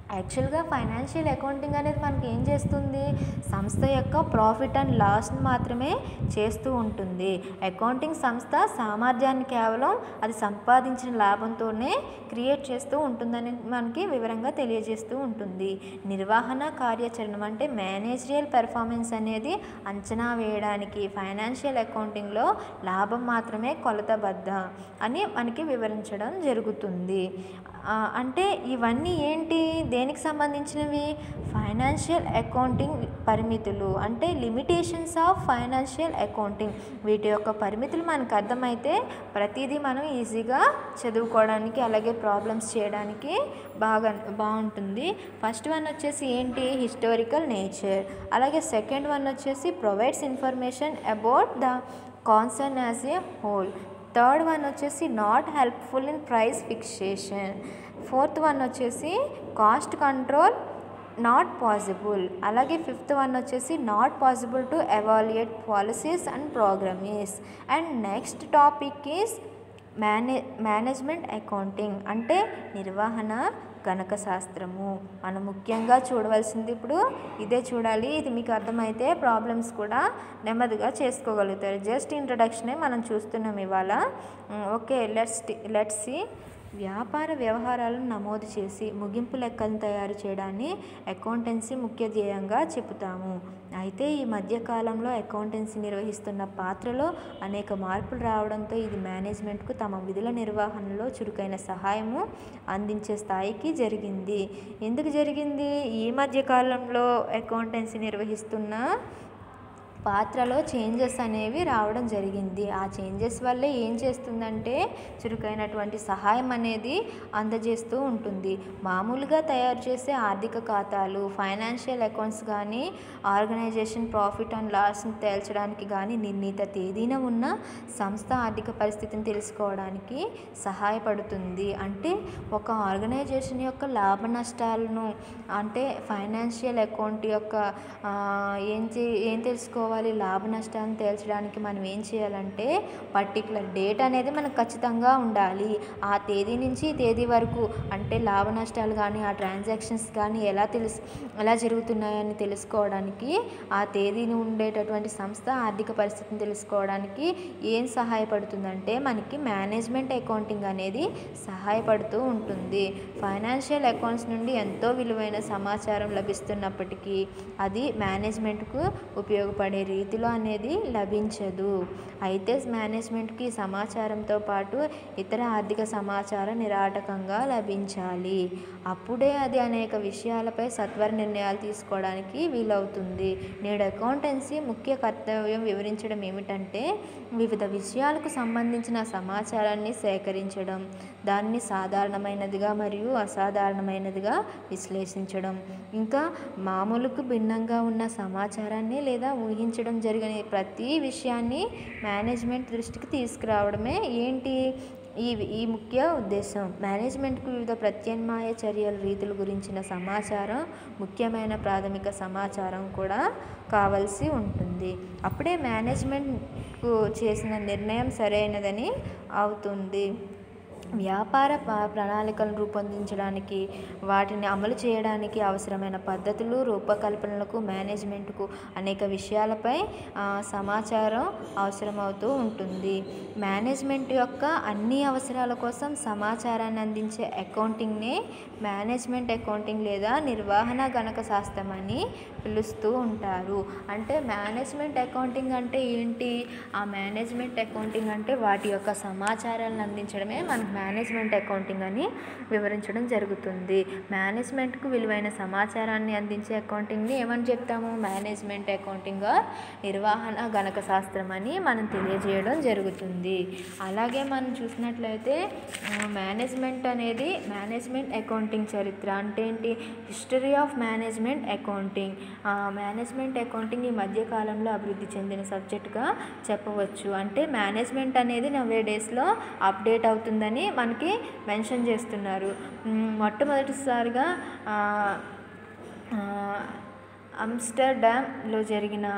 యాక్చువల్గా ఫైనాన్షియల్ అకౌంటింగ్ అనేది మనకి ఏం చేస్తుంది సంస్థ యొక్క ప్రాఫిట్ అండ్ లాస్ని మాత్రమే చేస్తూ ఉంటుంది అకౌంటింగ్ సంస్థ సామర్థ్యాన్ని కేవలం అది సంపాదించిన లాభంతోనే క్రియేట్ చేస్తూ ఉంటుందని మనకి వివరంగా తెలియజేస్తూ ఉంటుంది నిర్వహణ కార్యాచరణ అంటే మేనేజరియల్ పెర్ఫార్మెన్స్ అనేది అంచనా వేయడానికి ఫైనాన్షియల్ అకౌంటింగ్లో లాభం మాత్రమే కొలతబద్ద అని మనకి వివరించడం జరుగుతుంది ఆ, అంటే ఇవన్నీ ఏంటి దేనికి సంబంధించినవి ఫైనాన్షియల్ అకౌంటింగ్ పరిమితులు అంటే లిమిటేషన్స్ ఆఫ్ ఫైనాన్షియల్ అకౌంటింగ్ వీటి యొక్క పరిమితులు మనకు అర్థమైతే ప్రతిదీ మనం ఈజీగా చదువుకోవడానికి అలాగే ప్రాబ్లమ్స్ చేయడానికి బాగా బాగుంటుంది ఫస్ట్ వన్ వచ్చేసి ఏంటి హిస్టారికల్ నేచర్ అలాగే సెకండ్ వన్ వచ్చేసి provides information about the concern as a whole third one వచ్చేసి not helpful in price fixation fourth one వచ్చేసి కాస్ట్ కంట్రోల్ నాట్ పాసిబుల్ అలాగే ఫిఫ్త్ వన్ వచ్చేసి not possible to evaluate policies and programmes and next topic is మేనే management accounting అంటే నిర్వహణ గణక శాస్త్రము మనం ముఖ్యంగా చూడవలసింది ఇప్పుడు ఇదే చూడాలి ఇది మీకు అర్థమైతే ప్రాబ్లమ్స్ కూడా నెమ్మదిగా చేసుకోగలుగుతారు జస్ట్ ఇంట్రడక్షనే మనం చూస్తున్నాం ఇవాళ ఓకే లెట్స్ లెట్స్ సి వ్యాపార వ్యవహారాలను నమోదు చేసి ముగింపు లెక్కలను తయారు చేయడాన్ని అకౌంటెన్సీ ముఖ్య ధ్యేయంగా చెబుతాము అయితే ఈ మధ్య కాలంలో అకౌంటెన్సీ నిర్వహిస్తున్న పాత్రలో అనేక మార్పులు రావడంతో ఇది మేనేజ్మెంట్కు తమ విధుల నిర్వహణలో చురుకైన సహాయము అందించే స్థాయికి జరిగింది ఎందుకు జరిగింది ఈ మధ్య కాలంలో అకౌంటెన్సీ నిర్వహిస్తున్న పాత్రలో చేంజెస్ అనేవి రావడం జరిగింది ఆ చేంజెస్ వల్లే ఏం చేస్తుందంటే చురుకైనటువంటి సహాయం అనేది అందజేస్తూ ఉంటుంది మామూలుగా తయారు చేసే ఆర్థిక ఖాతాలు ఫైనాన్షియల్ అకౌంట్స్ కానీ ఆర్గనైజేషన్ ప్రాఫిట్ అండ్ లాస్ని తేల్చడానికి కానీ నిర్ణీత తేదీన ఉన్న సంస్థ ఆర్థిక పరిస్థితిని తెలుసుకోవడానికి సహాయపడుతుంది అంటే ఒక ఆర్గనైజేషన్ యొక్క లాభ నష్టాలను అంటే ఫైనాన్షియల్ అకౌంట్ యొక్క ఆ, ఏం చే ఏం తెలుసుకోవాలి లాభ నష్టాలను తేల్చడానికి మనం ఏం చేయాలంటే పర్టికులర్ డేట్ అనేది మనకు ఖచ్చితంగా ఉండాలి ఆ తేదీ నుంచి ఈ తేదీ వరకు అంటే లాభ నష్టాలు కానీ ఆ ట్రాన్సాక్షన్స్ కానీ ఎలా తెలుసు ఎలా జరుగుతున్నాయని తెలుసుకోవడానికి ఆ తేదీని ఉండేటటువంటి సంస్థ ఆర్థిక పరిస్థితిని తెలుసుకోవడానికి ఏం సహాయపడుతుందంటే మనకి మేనేజ్మెంట్ అకౌంటింగ్ అనేది సహాయపడుతూ ఉంటుంది ఫైనాన్షియల్ అకౌంట్స్ నుండి ఎంతో విలువైన సమాచారం లభిస్తున్నప్పటికీ అది మేనేజ్మెంట్కు ఉపయోగపడే రీతిలో అనేది లభించదు అయితే మేనేజ్మెంట్కి ఈ సమాచారంతో పాటు ఇతర ఆర్థిక సమాచారం నిరాటకంగా లభించాలి అప్పుడే అది అనేక విషయాలపై సత్వర నిర్ణయాలు తీసుకోవడానికి వీలవుతుంది నేడు అకౌంటెన్సీ ముఖ్య కర్తవ్యం వివరించడం ఏమిటంటే వివిధ విషయాలకు సంబంధించిన సమాచారాన్ని సేకరించడం దాన్ని సాధారణమైనదిగా మరియు అసాధారణమైనదిగా విశ్లేషించడం ఇంకా మామూలుకు భిన్నంగా ఉన్న సమాచారాన్ని లేదా ఊహించడం జరిగిన ప్రతి విషయాన్ని మేనేజ్మెంట్ దృష్టికి తీసుకురావడమే ఏంటి ఈ ఈ ముఖ్య ఉద్దేశం మేనేజ్మెంట్కు వివిధ ప్రత్యామ్నాయ చర్యల రీతుల గురించిన సమాచారం ముఖ్యమైన ప్రాథమిక సమాచారం కూడా కావాల్సి ఉంటుంది అప్పుడే మేనేజ్మెంట్కు చేసిన నిర్ణయం సరైనదని అవుతుంది వ్యాపార ప- ప్రణాళికలను రూపొందించడానికి వాటిని అమలు చేయడానికి అవసరమైన పద్ధతులు రూపకల్పనలకు మేనేజ్మెంట్కు అనేక విషయాలపై ఆ, సమాచారం అవసరమవుతూ ఉంటుంది మేనేజ్మెంట్ యొక్క అన్ని అవసరాల కోసం సమాచారాన్ని అందించే అకౌంటింగ్నే మేనేజ్మెంట్ అకౌంటింగ్ లేదా నిర్వహణ గణక శాస్త్రం అని పిలుస్తూ ఉంటారు అంటే మేనేజ్మెంట్ అకౌంటింగ్ అంటే ఏంటి ఆ మేనేజ్మెంట్ అకౌంటింగ్ అంటే వాటి యొక్క సమాచారాలను అందించడమే మనకు మేనేజ్మెంట్ అకౌంటింగ్ అని వివరించడం జరుగుతుంది మేనేజ్మెంట్కు విలువైన సమాచారాన్ని అందించే అకౌంటింగ్ని ఏమని చెప్తాము మేనేజ్మెంట్ అకౌంటింగ్ ఆర్ నిర్వహణ గణక శాస్త్రం అని మనం తెలియజేయడం జరుగుతుంది అలాగే మనం చూసినట్లయితే ఆ, మేనేజ్మెంట్ అనేది మేనేజ్మెంట్ అకౌంటింగ్ చరిత్ర అంటే ఏంటి హిస్టరీ ఆఫ్ మేనేజ్మెంట్ అకౌంటింగ్ ఆ, మేనేజ్మెంట్ అకౌంటింగ్ ఈ మధ్య కాలంలో అభివృద్ధి చెందిన సబ్జెక్టుగా చెప్పవచ్చు అంటే మేనేజ్మెంట్ అనేది నవే డేస్లో అప్డేట్ అవుతుందని మనకి మెన్షన్ చేస్తున్నారు మ్, మొట్టమొదటిసారిగా ఆ, ఆ, ఆమ్స్టర్డామ్లో జరిగిన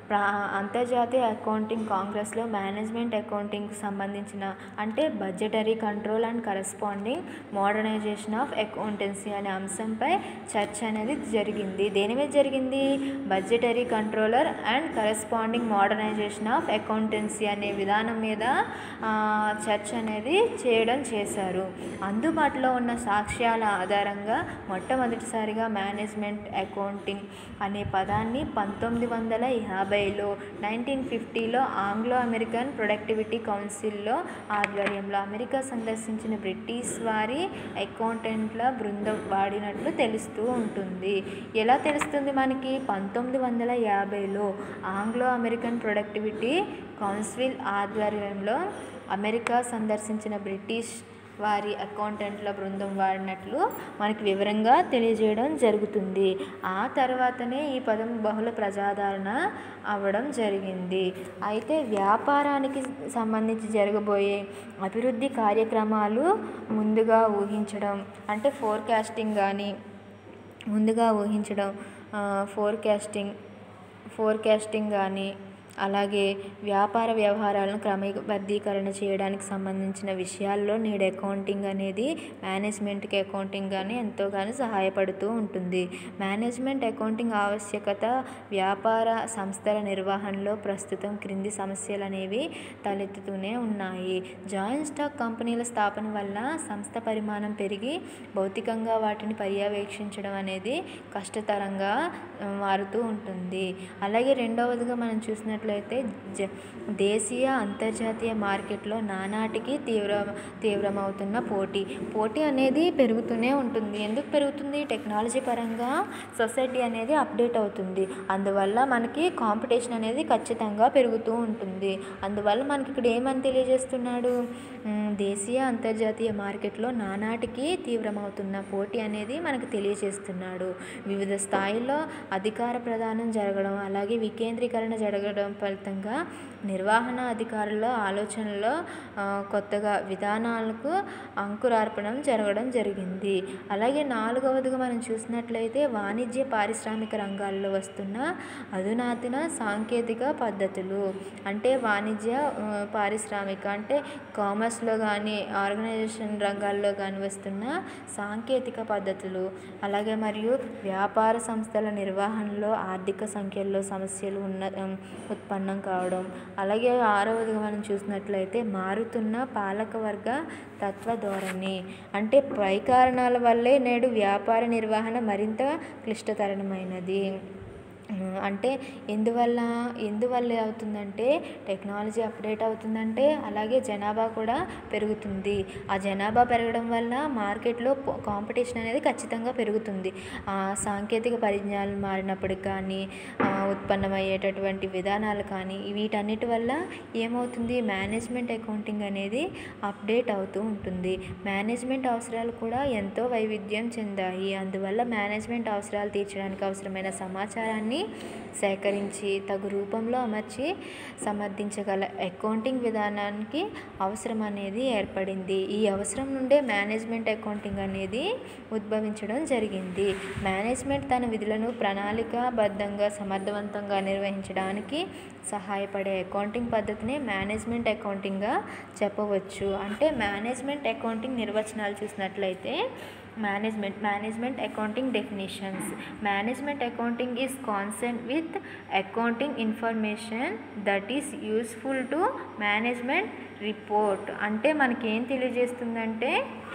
ప్రా అంతర్జాతీయ అకౌంటింగ్ కాంగ్రెస్లో మేనేజ్మెంట్ అకౌంటింగ్కి సంబంధించిన అంటే budgetary control and corresponding modernization of accountancy అనే అంశంపై చర్చ అనేది జరిగింది దేని మీద జరిగింది budgetary controller and corresponding modernization of accountancy అనే విధానం మీద ఆ, చర్చ అనేది చేయడం చేశారు అందుబాటులో ఉన్న సాక్ష్యాల ఆధారంగా మొట్టమొదటిసారిగా మేనేజ్మెంట్ అకౌంటింగ్ అనే పదాన్ని పంతొమ్మిది వందల యాభైలో నైన్టీన్ ఫిఫ్టీలో ఆంగ్లో అమెరికన్ ప్రొడక్టివిటీ కౌన్సిల్లో ఆధ్వర్యంలో అమెరికా సందర్శించిన బ్రిటిష్ వారి అకౌంటెంట్ల బృందం వాడినట్లు తెలుస్తూ ఉంటుంది ఎలా తెలుస్తుంది మనకి పంతొమ్మిది వందల యాభైలో ఆంగ్లో అమెరికన్ ప్రొడక్టివిటీ కౌన్సిల్ ఆధ్వర్యంలో అమెరికా సందర్శించిన బ్రిటిష్ వారి అకౌంటెంట్ల బృందం వాడినట్లు మనకి వివరంగా తెలియజేయడం జరుగుతుంది ఆ తర్వాతనే ఈ పదం బహుళ ప్రజాదరణ అవ్వడం జరిగింది అయితే వ్యాపారానికి సంబంధించి జరగబోయే అభివృద్ధి కార్యక్రమాలు ముందుగా ఊహించడం అంటే ఫోర్కాస్టింగ్ కానీ ముందుగా ఊహించడం ఫోర్కాస్టింగ్ ఫోర్కాస్టింగ్ కానీ అలాగే వ్యాపార వ్యవహారాలను క్రమబద్ధీకరణ చేయడానికి సంబంధించిన విషయాల్లో నేడు అకౌంటింగ్ అనేది మేనేజ్మెంట్కి అకౌంటింగ్ కానీ ఎంతోగానో సహాయపడుతూ ఉంటుంది మేనేజ్మెంట్ అకౌంటింగ్ ఆవశ్యకత వ్యాపార సంస్థల నిర్వహణలో ప్రస్తుతం క్రింది సమస్యలు అనేవి తలెత్తుతూనే ఉన్నాయి జాయింట్ స్టాక్ కంపెనీల స్థాపన వల్ల సంస్థ పరిమాణం పెరిగి భౌతికంగా వాటిని పర్యవేక్షించడం అనేది కష్టతరంగా ఆ, మారుతూ ఉంటుంది అలాగే రెండవదిగా మనం చూసినట్లయితే జ దేశీయ అంతర్జాతీయ మార్కెట్లో నానాటికి తీవ్ర తీవ్రమవుతున్న పోటీ పోటీ అనేది పెరుగుతూనే ఉంటుంది ఎందుకు పెరుగుతుంది టెక్నాలజీ పరంగా సొసైటీ అనేది అప్డేట్ అవుతుంది అందువల్ల మనకి కాంపిటీషన్ అనేది ఖచ్చితంగా పెరుగుతూ ఉంటుంది అందువల్ల మనకి ఇక్కడ ఏమని తెలియజేస్తున్నాడు మ్, దేశీయ అంతర్జాతీయ మార్కెట్లో నానాటికి తీవ్రమవుతున్న పోటీ అనేది మనకు తెలియజేస్తున్నాడు వివిధ స్థాయిల్లో అధికార ప్రదానం జరగడం అలాగే వికేంద్రీకరణ జరగడం ఫలితంగా నిర్వహణ అధికారుల ఆలోచనలో ఆ, కొత్తగా విధానాలకు అంకురార్పణం జరగడం జరిగింది అలాగే నాలుగవదిగా మనం చూసినట్లయితే వాణిజ్య పారిశ్రామిక రంగాల్లో వస్తున్న అధునాతన సాంకేతిక పద్ధతులు అంటే వాణిజ్య ఆ, పారిశ్రామిక అంటే కామర్స్లో కానీ ఆర్గనైజేషన్ రంగాల్లో కానీ వస్తున్న సాంకేతిక పద్ధతులు అలాగే మరియు వ్యాపార సంస్థల నిర్వహణలో ఆర్థిక సంఖ్యల్లో సమస్యలు ఉన్న ఉమ్, ఉత్పన్నం కావడం అలాగే ఆరవదిగా మనం చూసినట్లయితే మారుతున్న పాలకవర్గ తత్వ ధోరణి అంటే పై కారణాల వల్లే నేడు వ్యాపార నిర్వహణ మరింత క్లిష్టతరమైనది ఉమ్, అంటే ఎందువల్ల ఎందువల్ల అవుతుందంటే టెక్నాలజీ అప్డేట్ అవుతుందంటే అలాగే జనాభా కూడా పెరుగుతుంది ఆ జనాభా పెరగడం వల్ల మార్కెట్లో పో- కాంపిటీషన్ అనేది ఖచ్చితంగా పెరుగుతుంది ఆ సాంకేతిక పరిజ్ఞానం మారినప్పటికి కానీ ఆ, ఉత్పన్నమయ్యేటటువంటి విధానాలు కానీ వీటన్నిటి వల్ల ఏమవుతుంది మేనేజ్మెంట్ అకౌంటింగ్ అనేది అప్డేట్ అవుతూ ఉంటుంది మేనేజ్మెంట్ అవసరాలు కూడా ఎంతో వైవిధ్యం చెందాయి అందువల్ల మేనేజ్మెంట్ అవసరాలు తీర్చడానికి అవసరమైన సమాచారాన్ని సేకరించి తగు రూపంలో అమర్చి సమర్థించగల అకౌంటింగ్ విధానానికి అవసరం అనేది ఏర్పడింది ఈ అవసరం నుండే మేనేజ్మెంట్ అకౌంటింగ్ అనేది ఉద్భవించడం జరిగింది మేనేజ్మెంట్ తన విధులను ప్రణాళికాబద్ధంగా సమర్థవంతంగా నిర్వహించడానికి సహాయపడే అకౌంటింగ్ పద్ధతిని మేనేజ్మెంట్ అకౌంటింగ్గా చెప్పవచ్చు అంటే మేనేజ్మెంట్ అకౌంటింగ్ నిర్వచనాలు చూసినట్లయితే management management accounting definitions management accounting is concerned with accounting information that is useful to management report అంటే మనకి ఏం తెలియజేస్తుందంటే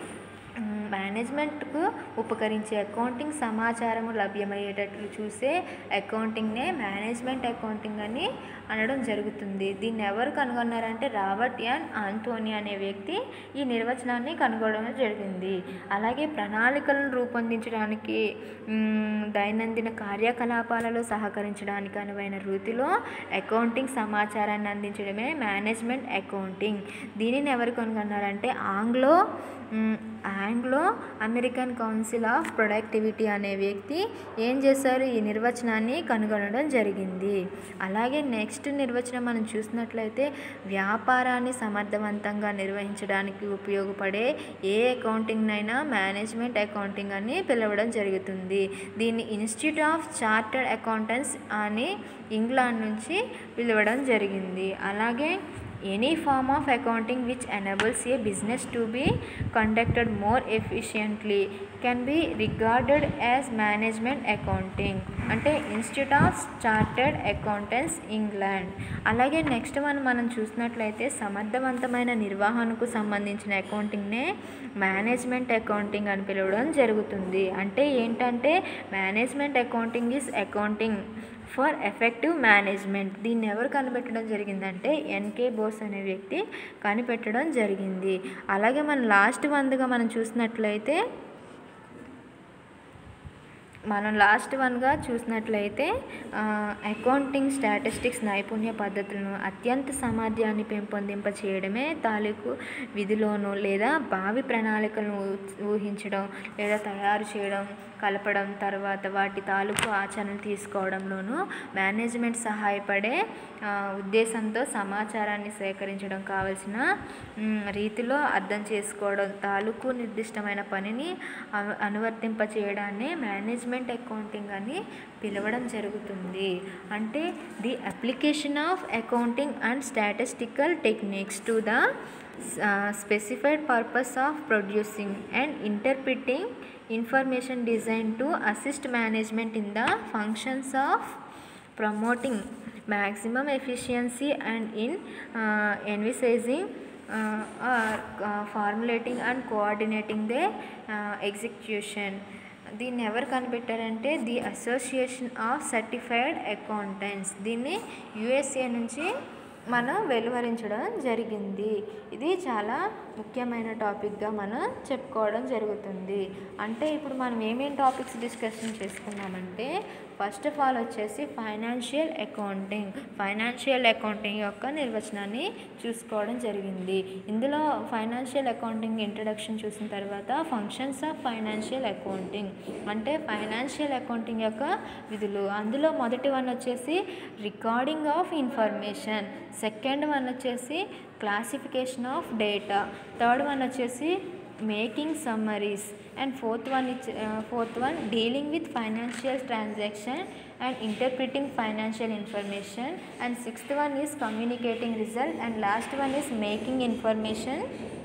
మ్, మేనేజ్మెంట్కు ఉపకరించే అకౌంటింగ్ సమాచారము లభ్యమయ్యేటట్లు చూసే అకౌంటింగ్నే మేనేజ్మెంట్ అకౌంటింగ్ అని అనడం జరుగుతుంది దీన్ని ఎవరు కనుగొన్నారంటే రాబర్ట్ యాన్ ఆంటోనీ అనే వ్యక్తి ఈ నిర్వచనాన్ని కనుగొనడం జరిగింది అలాగే ప్రణాళికలను రూపొందించడానికి మ్, దైనందిన కార్యకలాపాలలో సహకరించడానికి అనువైన రీతిలో అకౌంటింగ్ సమాచారాన్ని అందించడమే మేనేజ్మెంట్ అకౌంటింగ్ దీనిని ఎవరు కనుగొన్నారంటే ఆంగ్లో మ్, Anglo American council of productivity అనే వ్యక్తి ఏం చేశారు ఈ నిర్వచనాన్ని కనుగొనడం జరిగింది అలాగే నెక్స్ట్ నిర్వచనం మనం చూసినట్లయితే వ్యాపారాన్ని సమర్థవంతంగా నిర్వహించడానికి ఉపయోగపడే ఏ అకౌంటింగ్నైనా మేనేజ్మెంట్ అకౌంటింగ్ అని పిలవడం జరుగుతుంది దీన్ని ఇన్స్టిట్యూట్ ఆఫ్ చార్టర్డ్ అకౌంటెంట్స్ అని ఇంగ్లాండ్ నుంచి పిలవడం జరిగింది అలాగే any form of accounting which enables a business to be conducted more efficiently can be regarded as management accounting అంటే institute of chartered accountants England అలాగే నెక్స్ట్ వన్ మనం చూసినట్లయితే సమర్థవంతమైన నిర్వహణకు సంబంధించిన అకౌంటింగ్నే మేనేజ్మెంట్ అకౌంటింగ్ అని పిలవడం జరుగుతుంది అంటే ఏంటంటే management accounting is accounting for effective management దీన్ని ఎవరు కనిపెట్టడం జరిగిందంటే ఎన్కే బోస్ అనే వ్యక్తి కనిపెట్టడం జరిగింది అలాగే మనం లాస్ట్ వందగా మనం చూసినట్లయితే మనం లాస్ట్ వన్గా చూసినట్లయితే అకౌంటింగ్ స్టాటిస్టిక్స్ నైపుణ్య పద్ధతులను అత్యంత సామర్థ్యాన్ని పెంపొందింప చేయడమే తాలూకు విధిలోను లేదా భావి ప్రణాళికలను ఊ- ఊహించడం లేదా తయారు చేయడం కలపడం తర్వాత వాటి తాలూకు ఆచరణలు తీసుకోవడంలోనూ మేనేజ్మెంట్ సహాయపడే ఆ, ఉద్దేశంతో సమాచారాన్ని సేకరించడం కావలసిన మ్, రీతిలో అర్థం చేసుకోవడం తాలూకు నిర్దిష్టమైన పనిని అను- అనువర్తింప చేయడాన్ని మేనేజ్మెంట్ అకౌంటింగ్ అని పిలవడం జరుగుతుంది అంటే the application of accounting and statistical techniques to the specified purpose of producing and interpreting information designed to assist management in the functions of promoting maximum efficiency and in uh, envisaging uh, or uh, formulating and coordinating the uh, execution దీన్ని ఎవరు కనిపెట్టారంటే the association of certified accountants దీన్ని USA నుంచి మనం వెలువరించడం జరిగింది ఇది చాలా ముఖ్యమైన టాపిక్గా మనం చెప్పుకోవడం జరుగుతుంది అంటే ఇప్పుడు మనం ఏమేం టాపిక్స్ డిస్కషన్ చేసుకున్నామంటే ఫస్ట్ ఆఫ్ ఆల్ వచ్చేసి ఫైనాన్షియల్ అకౌంటింగ్ ఫైనాన్షియల్ అకౌంటింగ్ యొక్క నిర్వచనాన్ని చూసుకోవడం జరిగింది ఇందులో ఫైనాన్షియల్ అకౌంటింగ్ ఇంట్రడక్షన్ చూసిన తర్వాత ఫంక్షన్స్ ఆఫ్ ఫైనాన్షియల్ అకౌంటింగ్ అంటే ఫైనాన్షియల్ అకౌంటింగ్ యొక్క విధులు అందులో మొదటి వన్ వచ్చేసి recording of information second one వచ్చేసి classification of data third one వచ్చేసి making summaries and fourth one fourth one dealing with financial transaction and interpreting financial information and sixth one is communicating result and last one is making information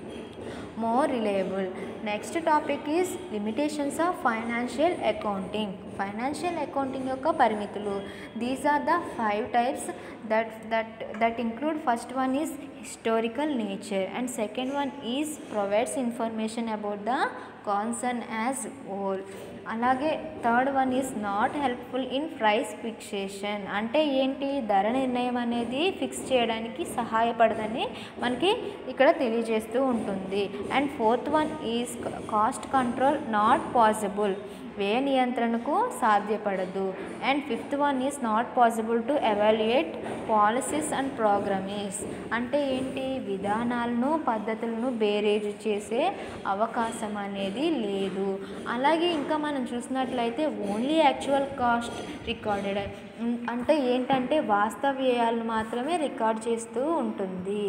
more reliable. Next topic is limitations of financial accounting. Financial accounting యొక్క పరిమితులు these are the five types that that that include first one is historical nature and second one is provides information about the concern as whole అలాగే third one is not helpful in price fixation అంటే ఏంటి ధర నిర్ణయం అనేది fix చేయడానికి సహాయపడదని మనకి ఇక్కడ తెలియజేస్తూ ఉంటుంది and fourth one is cost control not possible వ్యయ నియంత్రణకు సాధ్యపడదు and fifth one is not possible to evaluate policies and programmes అంటే ఏంటి విధానాలను పద్ధతులను బేరేజ్ చేసే అవకాశం అనేది లేదు అలాగే ఇంకా మనం చూసినట్లయితే ఓన్లీ యాక్చువల్ కాస్ట్ రికార్డెడ్ అంటే ఏంటంటే వాస్తవ వ్యయాలను మాత్రమే రికార్డ్ చేస్తూ ఉంటుంది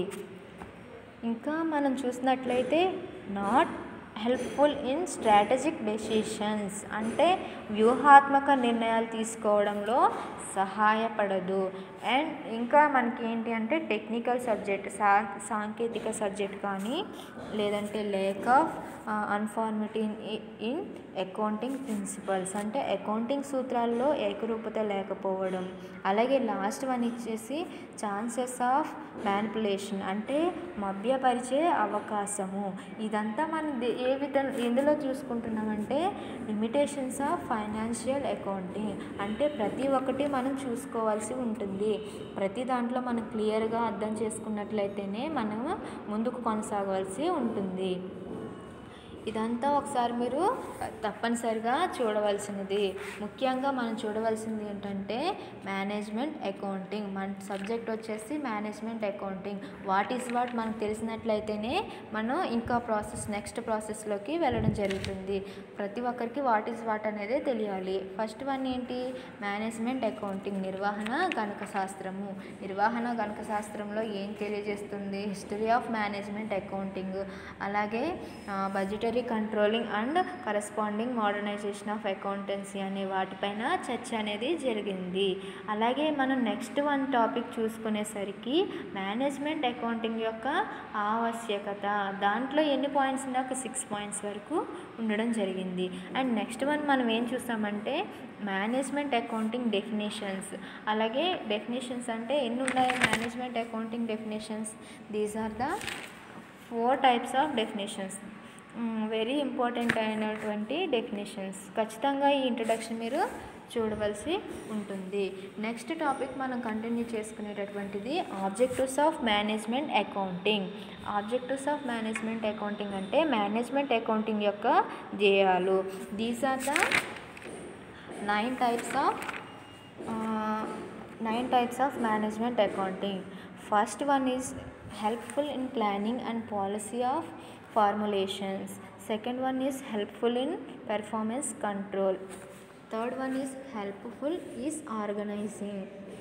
ఇంకా మనం చూసినట్లయితే not helpful in strategic decisions అంటే వ్యూహాత్మక నిర్ణయాలు తీసుకోవడంలో సహాయపడదు అండ్ ఇంకా మనకి ఏంటి అంటే టెక్నికల్ సబ్జెక్ట్ సా సాంకేతిక సబ్జెక్ట్ కానీ లేదంటే lack of uniformity in in accounting principles అంటే అకౌంటింగ్ సూత్రాల్లో ఏకరూపత లేకపోవడం అలాగే లాస్ట్ వన్ ఇచ్చేసి ఛాన్సెస్ ఆఫ్ మ్యానిపులేషన్ అంటే మభ్యపరిచే అవకాశము ఇదంతా మనం దే- ఏ విధంగా ఎందులో చూసుకుంటున్నామంటే లిమిటేషన్స్ ఆఫ్ ఫైనాన్షియల్ అకౌంటింగ్ అంటే ప్రతి ఒక్కటి మనం చూసుకోవాల్సి ఉంటుంది ప్రతి దాంట్లో మనం క్లియర్గా అర్థం చేసుకున్నట్లయితేనే మనము ముందుకు కొనసాగవలసి ఉంటుంది ఇదంతా ఒకసారి మీరు తప్పనిసరిగా చూడవలసినది ముఖ్యంగా మనం చూడవలసింది ఏంటంటే మేనేజ్మెంట్ అకౌంటింగ్ మన సబ్జెక్ట్ వచ్చేసి management accounting what is what మనకు తెలిసినట్లయితేనే మనం ఇంకా ప్రాసెస్ నెక్స్ట్ ప్రాసెస్లోకి వెళ్ళడం జరుగుతుంది ప్రతి ఒక్కరికి వాట్ ఈజ్ వాట్ అనేది తెలియాలి ఫస్ట్ వన్ ఏంటి మేనేజ్మెంట్ అకౌంటింగ్ నిర్వహణ గణక శాస్త్రము నిర్వహణ గణక శాస్త్రంలో ఏం తెలియజేస్తుంది హిస్టరీ ఆఫ్ మేనేజ్మెంట్ అకౌంటింగ్ అలాగే budgetary controlling and corresponding modernization of accountancy అనే వాటిపైన చర్చ అనేది జరిగింది అలాగే మనం నెక్స్ట్ వన్ టాపిక్ చూసుకునేసరికి మేనేజ్మెంట్ అకౌంటింగ్ యొక్క ఆవశ్యకత దాంట్లో ఎన్ని పాయింట్స్ ఉన్నాయి ఒక సిక్స్ పాయింట్స్ వరకు ఉండడం జరిగింది అండ్ నెక్స్ట్ వన్ మనం ఏం చూస్తామంటే మేనేజ్మెంట్ అకౌంటింగ్ డెఫినేషన్స్ అలాగే డెఫినేషన్స్ అంటే ఎన్ని ఉన్నాయి management accounting definitions these are the four types of definitions very important అయినటువంటి డెఫినేషన్స్ ఖచ్చితంగా ఈ ఇంట్రడక్షన్ మీరు చూడవలసి ఉంటుంది నెక్స్ట్ టాపిక్ మనం కంటిన్యూ చేసుకునేటటువంటిది objectives of management accounting objectives of management accounting అంటే మేనేజ్మెంట్ అకౌంటింగ్ యొక్క ధ్యేయాలు these are the nine types of nine types of management accounting first one is helpful in planning and policy of formulations second one is helpful in performance control third one is helpful is organizing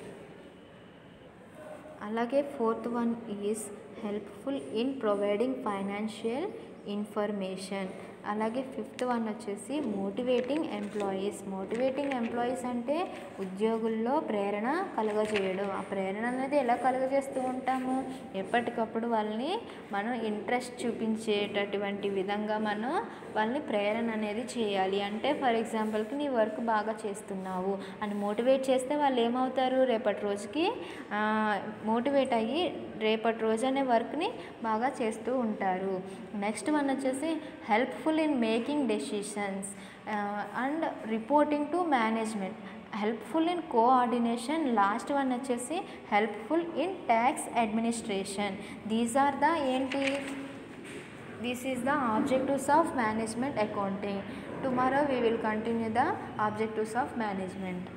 అలాగే fourth one is helpful in providing financial information అలాగే fifth one వచ్చేసి motivating employees motivating employees అంటే ఉద్యోగుల్లో ప్రేరణ కలుగజేయడం ఆ ప్రేరణ అనేది ఎలా కలుగజేస్తూ ఉంటాము ఎప్పటికప్పుడు వాళ్ళని మనం ఇంట్రెస్ట్ చూపించేటటువంటి విధంగా మనం వాళ్ళని ప్రేరణ అనేది చేయాలి అంటే ఫర్ ఎగ్జాంపుల్కి నీ వర్క్ బాగా చేస్తున్నావు అని మోటివేట్ చేస్తే వాళ్ళు ఏమవుతారు రేపటి రోజుకి మోటివేట్ అయ్యి రేపటి రోజు అనే వర్క్ని బాగా చేస్తూ ఉంటారు నెక్స్ట్ వన్ వచ్చేసి helpful in making decisions and reporting to management helpful in coordination last one వచ్చేసి helpful in tax administration these are the ఏంటి this is the objectives of management accounting tomorrow we will continue the objectives of management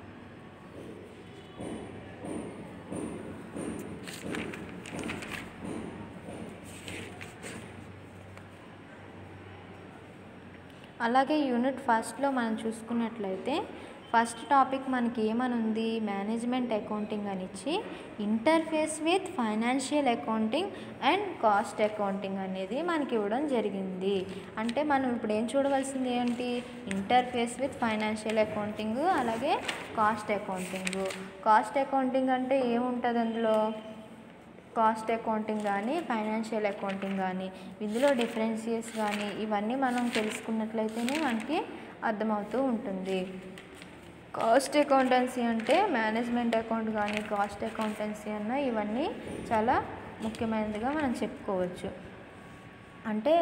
అలాగే unit ఫస్ట్లో మనం చూసుకున్నట్లయితే first topic మనకి ఏమని ఉంది management accounting అని ఇచ్చి interface with financial accounting and cost accounting అనేది మనకి ఇవ్వడం జరిగింది అంటే మనం ఇప్పుడు ఏం చూడవలసింది ఏంటి ఇంటర్ఫేస్ విత్ ఫైనాన్షియల్ అకౌంటింగ్ అలాగే కాస్ట్ అకౌంటింగ్ కాస్ట్ అకౌంటింగ్ అంటే ఏముంటుంది అందులో కాస్ట్ అకౌంటింగ్ కానీ ఫైనాన్షియల్ అకౌంటింగ్ కానీ ఇందులో డిఫరెన్షియస్ కానీ ఇవన్నీ మనం తెలుసుకున్నట్లయితేనే మనకి అర్థమవుతూ ఉంటుంది కాస్ట్ అకౌంటెన్సీ అంటే మేనేజ్మెంట్ అకౌంట్ కానీ కాస్ట్ అకౌంటెన్సీ అన్న ఇవన్నీ చాలా ముఖ్యమైనదిగా మనం చెప్పుకోవచ్చు అంటే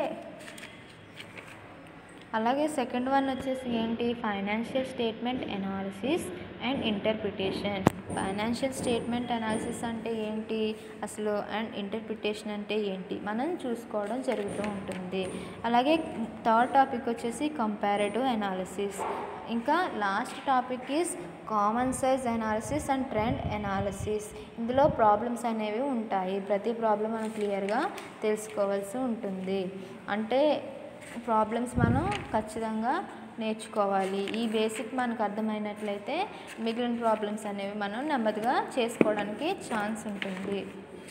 అలాగే సెకండ్ వన్ వచ్చేసి ఏంటి financial statement analysis and interpretation financial statement analysis అంటే ఏంటి అసలు అండ్ ఇంటర్ప్రిటేషన్ అంటే ఏంటి మనం చూసుకోవడం జరుగుతూ ఉంటుంది అలాగే థర్డ్ టాపిక్ వచ్చేసి కంపారేటివ్ అనాలిసిస్ ఇంకా last topic is common size analysis and trend analysis ఇందులో ప్రాబ్లమ్స్ అనేవి ఉంటాయి ప్రతి ప్రాబ్లం మనం క్లియర్గా తెలుసుకోవాల్సి ఉంటుంది అంటే ప్రాబ్లమ్స్ మనం ఖచ్చితంగా నేర్చుకోవాలి ఈ బేసిక్ మనకు అర్థమైనట్లయితే మిగిలిన ప్రాబ్లమ్స్ అనేవి మనం నెమ్మదిగా చేసుకోవడానికి ఛాన్స్ ఉంటుంది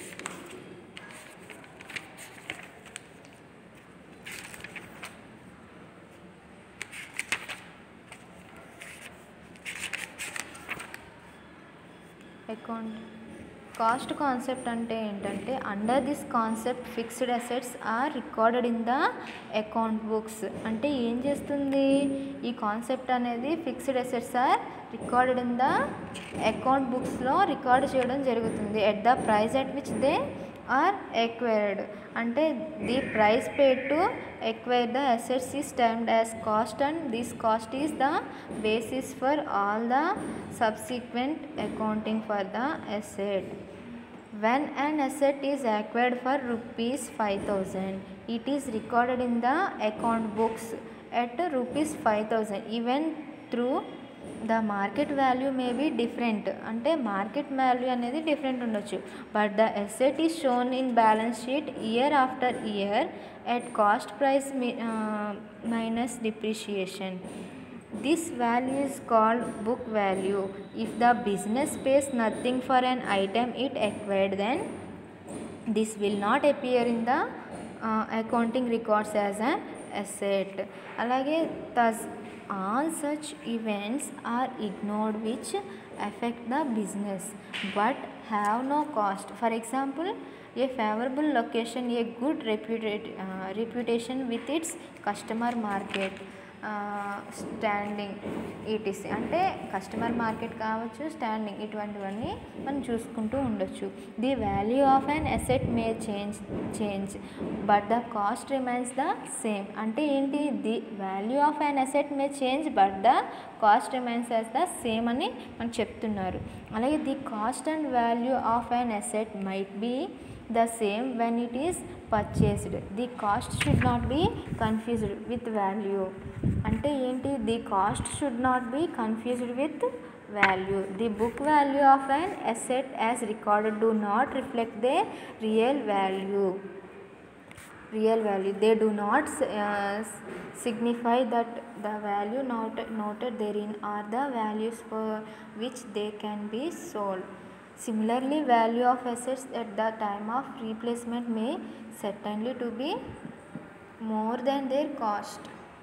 అకౌంట్ కాస్ట్ కాన్సెప్ట్ అంటే ఏంటంటే under this concept fixed assets are recorded in the account books అంటే ఏం చేస్తుంది ఈ కాన్సెప్ట్ అనేది fixed assets are recorded in the account బుక్స్లో రికార్డ్ చేయడం జరుగుతుంది at the price at which they are acquired అంటే the price paid to acquire the assets is termed as cost and this cost is the basis for all the subsequent accounting for the asset when an asset is acquired for rupees 5000 it is recorded in the account books at rupees 5000 even through the market value may be different అంటే market value అనేది different ఉండొచ్చు but the asset is shown in balance sheet year after year at cost price minus depreciation this value is called book value if the business pays nothing for an item it acquired then this will not appear in the uh, accounting records as an asset అలాగే thus all such events are ignored which affect the business but have no cost for example a favorable location a good reputed, uh, reputation with its customer market standing ETC అంటే customer market కావచ్చు standing ఇటువంటివన్నీ మనం చూసుకుంటూ ఉండొచ్చు the value of an asset may change change but the cost remains the same అంటే ఏంటి the value of an asset may change but the cost remains as the same అని మనకు చెప్తున్నారు అలాగే the cost and value of an asset might be the same when it is purchased the cost should not be confused with value అంటే ఏంటి the cost should not be confused with value the book value of an asset as recorded do not reflect the real value real value they do not uh, signify that the value not, noted therein are the values for which they can be sold similarly value of assets at the time of replacement may certainly to be more than their cost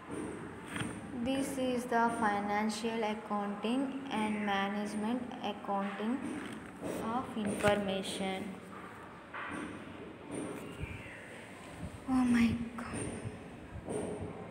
this is the financial accounting and management accounting of information oh my god